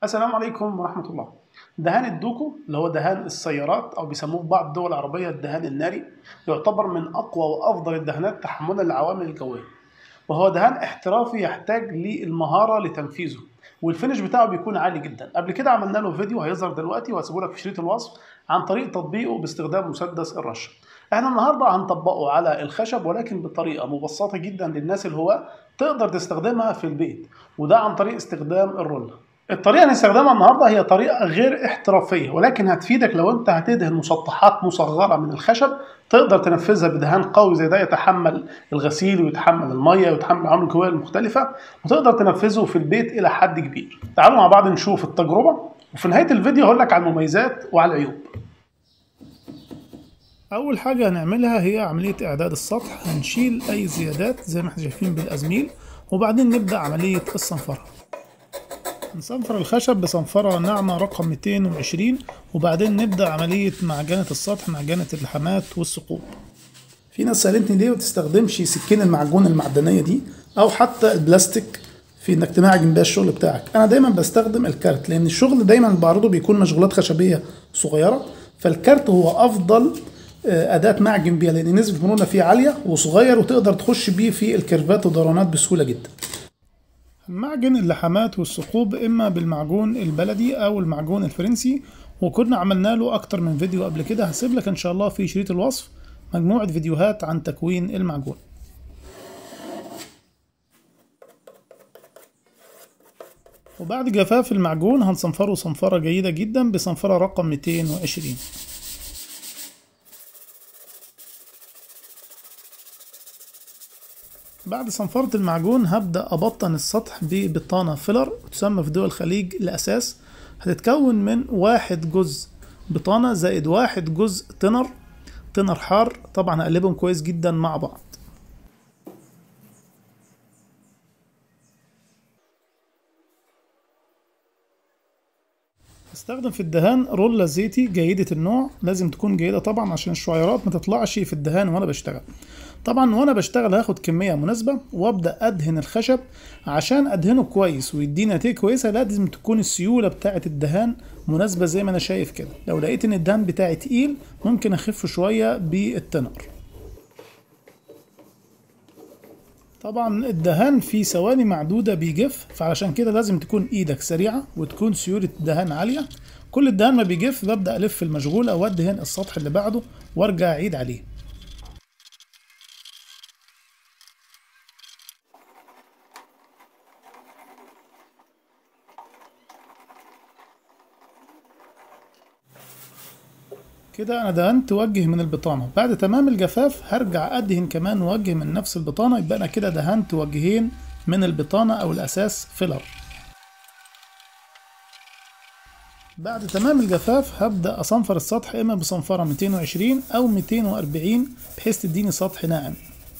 السلام عليكم ورحمة الله دهان الدوكو اللي هو دهان السيارات أو بيسموه في بعض الدول العربية الدهان الناري يعتبر من أقوى وأفضل الدهانات تحملا للعوامل الجوية وهو دهان احترافي يحتاج للمهارة لتنفيذه والفينش بتاعه بيكون عالي جدا قبل كده عملنا له فيديو هيظهر دلوقتي وهسيبه لك في شريط الوصف عن طريق تطبيقه باستخدام مسدس الرش احنا النهارده هنطبقه على الخشب ولكن بطريقه مبسطه جدا للناس اللي هو تقدر تستخدمها في البيت وده عن طريق استخدام الرولة الطريقه اللي هنستخدمها النهارده هي طريقه غير احترافيه ولكن هتفيدك لو انت هتدهن مسطحات مصغره من الخشب تقدر تنفذها بدهان قوي زي ده يتحمل الغسيل ويتحمل الميه ويتحمل العوامل الجويه المختلفه وتقدر تنفذه في البيت الى حد كبير تعالوا مع بعض نشوف التجربه وفي نهايه الفيديو هقول لك على المميزات وعلى العيوب أول حاجة هنعملها هي عملية إعداد السطح هنشيل أي زيادات زي ما احنا شايفين بالأزميل وبعدين نبدأ عملية الصنفرة نصنفر الخشب بصنفرة ناعمة رقم 220 وبعدين نبدأ عملية معجنة السطح معجنة اللحامات والثقوب في ناس سألتني ليه ما تستخدمش سكين المعجون المعدنية دي أو حتى البلاستيك في انك تمعجن بيها الشغل بتاعك انا دايما بستخدم الكارت لان الشغل دايما بعرضه بيكون مشغولات خشبيه صغيره فالكارت هو افضل اداه معجن بيها لان نسبه المرونه فيه عاليه وصغير وتقدر تخش بيه في الكيرفات والدورانات بسهوله جدا معجن اللحامات والثقوب اما بالمعجون البلدي او المعجون الفرنسي وكنا عملنا له اكتر من فيديو قبل كده هسيب لك ان شاء الله في شريط الوصف مجموعه فيديوهات عن تكوين المعجون وبعد جفاف المعجون هنصنفره صنفرة جيدة جدا بصنفرة رقم 220 بعد صنفرة المعجون هبدأ أبطن السطح ببطانة فيلر تسمى في دول الخليج الأساس هتتكون من واحد جزء بطانة زائد واحد جزء تنر تنر حار طبعا هقلبهم كويس جدا مع بعض استخدم في الدهان رولة زيتي جيدة النوع لازم تكون جيدة طبعا عشان الشعيرات ما تطلعش في الدهان وانا بشتغل طبعا وانا بشتغل هاخد كمية مناسبة وابدأ ادهن الخشب عشان ادهنه كويس ويديني نتيجة كويسة لازم تكون السيولة بتاعة الدهان مناسبة زي ما انا شايف كده لو لقيت ان الدهان بتاعي تقيل ممكن اخف شوية بالتنر طبعا الدهان في ثواني معدودة بيجف فعشان كده لازم تكون ايدك سريعة وتكون سيولة الدهان عالية كل الدهان ما بيجف ببدأ الف المشغول او ادهن السطح اللي بعده وارجع اعيد عليه كده انا دهنت وجه من البطانه بعد تمام الجفاف هرجع ادهن كمان وجه من نفس البطانه يبقى انا كده دهنت وجهين من البطانه او الاساس فيلر بعد تمام الجفاف هبدا اصنفر السطح اما بصنفره 220 او 240 بحيث تديني سطح ناعم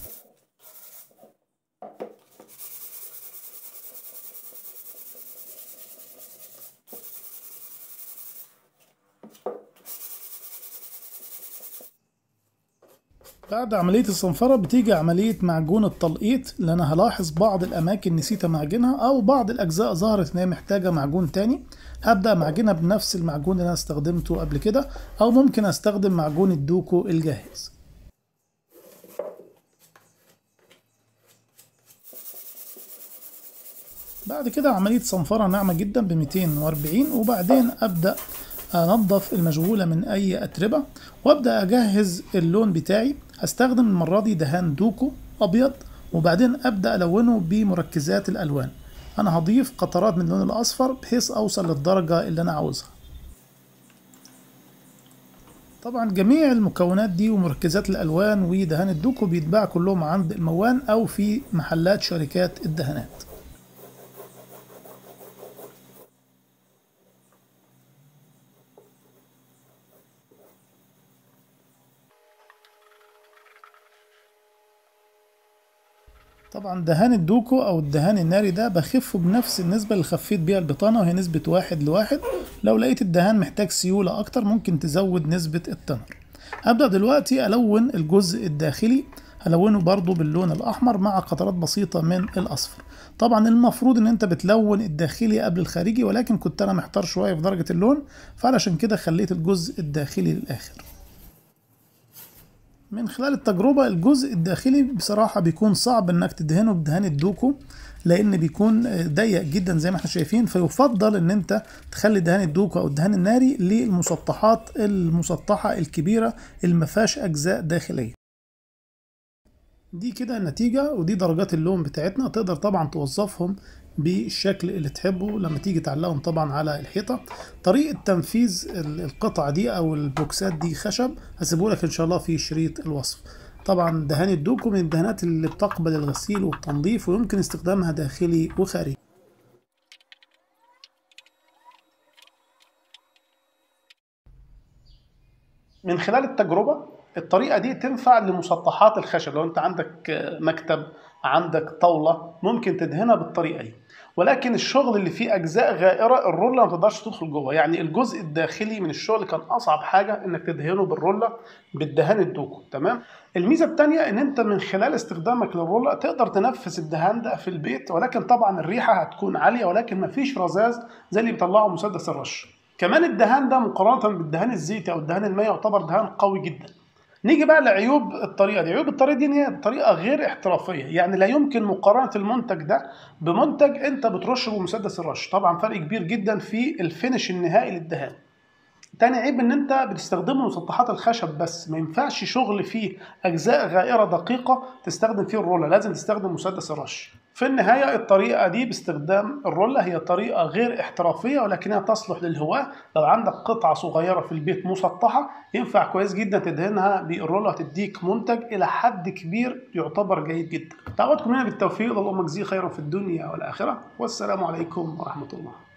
بعد عملية الصنفرة بتيجي عملية معجون التلقيط اللي أنا هلاحظ بعض الأماكن نسيت معجنها أو بعض الأجزاء ظهرت إن هي محتاجة معجون تاني هبدأ معجنها بنفس المعجون اللي أنا استخدمته قبل كده أو ممكن أستخدم معجون الدوكو الجاهز بعد كده عملية صنفرة ناعمة جدا ب 240 وبعدين أبدأ انضف المشغوله من اي اتربه وابدا اجهز اللون بتاعي هستخدم المره دي دهان دوكو ابيض وبعدين ابدا الونه بمركزات الالوان انا هضيف قطرات من اللون الاصفر بحيث اوصل للدرجه اللي انا عاوزها طبعا جميع المكونات دي ومركزات الالوان ودهان الدوكو بيتباع كلهم عند الموان او في محلات شركات الدهانات طبعا دهان الدوكو او الدهان الناري ده بخفه بنفس النسبة اللي خفيت بيها البطانة وهي نسبة واحد لواحد لو لقيت الدهان محتاج سيولة اكتر ممكن تزود نسبة التنر هبدأ دلوقتي الون الجزء الداخلي هلونه برضو باللون الاحمر مع قطرات بسيطة من الاصفر طبعا المفروض ان انت بتلون الداخلي قبل الخارجي ولكن كنت انا محتار شويه في درجه اللون فعلشان كده خليت الجزء الداخلي للاخر من خلال التجربة الجزء الداخلي بصراحة بيكون صعب انك تدهنه بدهان الدوكو لان بيكون ضيق جدا زي ما احنا شايفين فيفضل ان انت تخلي دهان الدوكو او الدهان الناري للمسطحات المسطحة الكبيرة اللي ما فيهاش اجزاء داخلية دي كده النتيجة ودي درجات اللون بتاعتنا تقدر طبعا توظفهم بالشكل اللي تحبه لما تيجي تعلقهم طبعا على الحيطة طريقة تنفيذ القطع دي او البوكسات دي خشب هسيبه لك ان شاء الله في شريط الوصف طبعا دهان الدوكو من الدهانات اللي بتقبل الغسيل والتنظيف ويمكن استخدامها داخلي وخارجي من خلال التجربة الطريقة دي تنفع لمسطحات الخشب لو انت عندك مكتب عندك طاولة ممكن تدهنها بالطريقة دي ولكن الشغل اللي فيه اجزاء غائره الرولة ما تقدرش تدخل جوه يعني الجزء الداخلي من الشغل كان اصعب حاجه انك تدهنه بالرولة بالدهان الدوكو تمام الميزه الثانيه ان انت من خلال استخدامك للرولة تقدر تنفذ الدهان ده في البيت ولكن طبعا الريحه هتكون عاليه ولكن ما فيش رذاذ زي اللي بيطلعه مسدس الرش كمان الدهان ده مقارنه بالدهان الزيتي او الدهان المائي يعتبر دهان قوي جدا نيجي بقى لعيوب الطريقه دي عيوب الطريقه دي ان هي طريقه غير احترافيه يعني لا يمكن مقارنه المنتج ده بمنتج انت بترشه بمسدس الرش طبعا فرق كبير جدا في الفينش النهائي للدهان تاني عيب ان انت بتستخدمه مسطحات الخشب بس ما ينفعش شغل فيه اجزاء غائره دقيقه تستخدم فيه الرولة لازم تستخدم مسدس الرش في النهايه الطريقه دي باستخدام الرولة هي طريقه غير احترافيه ولكنها تصلح للهواه لو عندك قطعه صغيره في البيت مسطحه ينفع كويس جدا تدهنها بالرولة تديك منتج الى حد كبير يعتبر جيد جدا دعواتكم هنا بالتوفيق اللهم اجزيه خيرا في الدنيا والاخره والسلام عليكم ورحمه الله